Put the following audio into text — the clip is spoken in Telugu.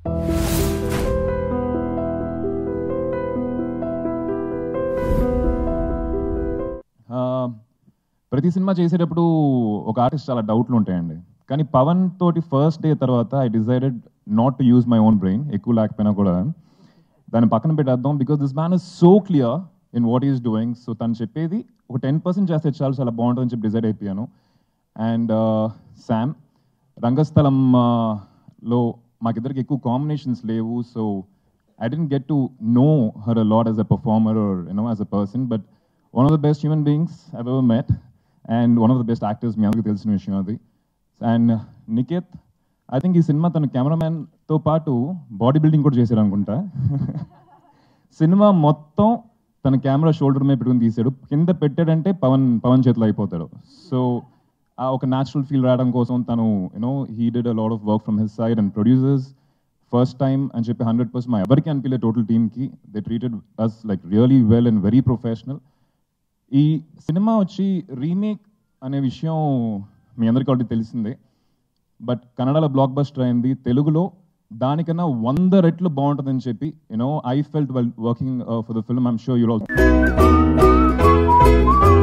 ఆ, ప్రతి సినిమా చేసేటప్పుడు ఒక ఆర్టిస్ట్ చాలా డౌట్లు ఉంటాయండి కానీ పవన్ తోటి ఫస్ట్ డే తర్వాత I decided not to use my own brain ఎక్కువ లేకపోయినా కూడా దాన్ని పక్కన పెట్టేద్దాం because this man is so clear in what is doing so తను చెప్పేది ఒక టెన్ పర్సెంట్ చేస్తే చాలు చాలా బాగుంటుందని చెప్పి డిసైడ్ అయిపోయాను అండ్ శామ్ రంగస్థలం ఆ, లో మాకిద్దరికి ఎక్కువ కాంబినేషన్స్ లేవు so I don't get to know her a lot as a performer or you know as a person but one of the best human beings I ever met and one of the best actors మీ అందరికీ తెలిసిన విషయం అది అండ్ నికేత్ ఐ థింక్ ఈ సినిమా తన కెమెరామ్యాన్తో పాటు బాడీ బిల్డింగ్ కూడా చేశారు అనుకుంటా సినిమా మొత్తం తన కెమెరా షోల్డర్ మీద పెట్టుకుని తీసాడు కింద పెట్టాడంటే పవన్ పవన్ చేతిలో అయిపోతాడు సో ఆ ఒక న్యాచురల్ ఫీల్ రావడం కోసం తను you know he did a lot of work from his side and producers first time అని చెప్పి హండ్రెడ్ పర్సెంట్ మా ఎవరికి అనిపించలే టోటల్ టీమ్కి they treated us like really well and very professional ఈ సినిమా వచ్చి రీమేక్ అనే విషయం మీ అందరికీ ఆల్రెడీ తెలిసిందే బట్ కన్నడలో బ్లాక్ బస్టర్ అయింది తెలుగులో దానికన్నా వంద రెట్లు బాగుంటుందని చెప్పి you know I felt well working for the film I'm sure you're also